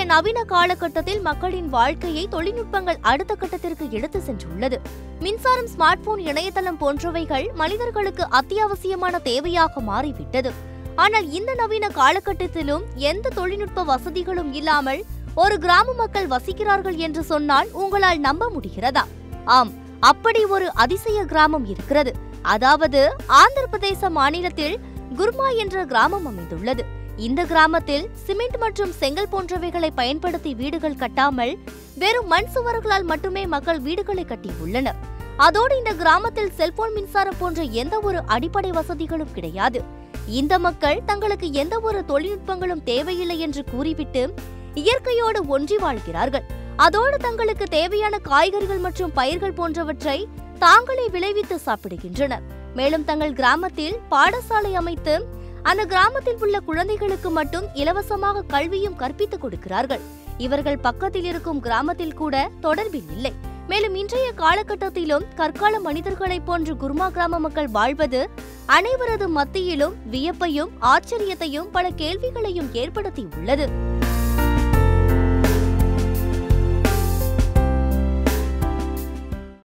நவீன காலகட்டத்தில் மக்களின் வாழ்க்கையை தொழில்நுட்பங்கள் அடுத்த கட்டத்திற்கு எடுத்து சென்றுள்ளது மின்சாரம் ஸ்மார்ட் போன் இணையதளம் போன்றவைகள் மனிதர்களுக்கு அத்தியாவசியமான தேவையாக மாறிவிட்டது ஆனால் இந்த நவீன காலகட்டத்திலும் எந்த தொழில்நுட்ப வசதிகளும் இல்லாமல் ஒரு கிராம மக்கள் வசிக்கிறார்கள் என்று சொன்னால் உங்களால் நம்ப முடிகிறதா ஆம் அப்படி ஒரு அதிசய கிராமம் இருக்கிறது அதாவது ஆந்திர பிரதேச மாநிலத்தில் குர்மா என்ற கிராமம் அமைந்துள்ளது இந்த கிராமத்தில் சிமெண்ட் மற்றும் செங்கல் போன்றவைகளை பயன்படுத்தி வீடுகள் கட்டாமல் வெறும் மண் சுவர்களால் மட்டுமே மக்கள் வீடுகளை கட்டியுள்ளனர் அதோடு இந்த கிராமத்தில் செல்போன் மின்சாரம் போன்ற எந்த ஒரு அடிப்படை வசதிகளும் கிடையாது இந்த மக்கள் தங்களுக்கு எந்த ஒரு தொழில்நுட்பங்களும் தேவையில்லை என்று கூறிவிட்டு இயற்கையோடு ஒன்றி வாழ்கிறார்கள் அதோடு தங்களுக்கு தேவையான காய்கறிகள் மற்றும் பயிர்கள் போன்றவற்றை தாங்களே விளைவித்து சாப்பிடுகின்றனர் மேலும் தங்கள் கிராமத்தில் பாடசாலை அமைத்து அந்த கிராமத்தில் உள்ள குழந்தைகளுக்கு மட்டும் இலவசமாக கல்வியும் கற்பித்துக் கொடுக்கிறார்கள் இவர்கள் பக்கத்தில் இருக்கும் கிராமத்தில் கூட தொடர்பில் இல்லை மேலும் இன்றைய காலகட்டத்திலும் கற்கால மனிதர்களைப் போன்று குர்மா கிராம மக்கள் வாழ்வது அனைவரது மத்தியிலும் வியப்பையும் ஆச்சரியத்தையும் பல கேள்விகளையும் ஏற்படுத்தி உள்ளது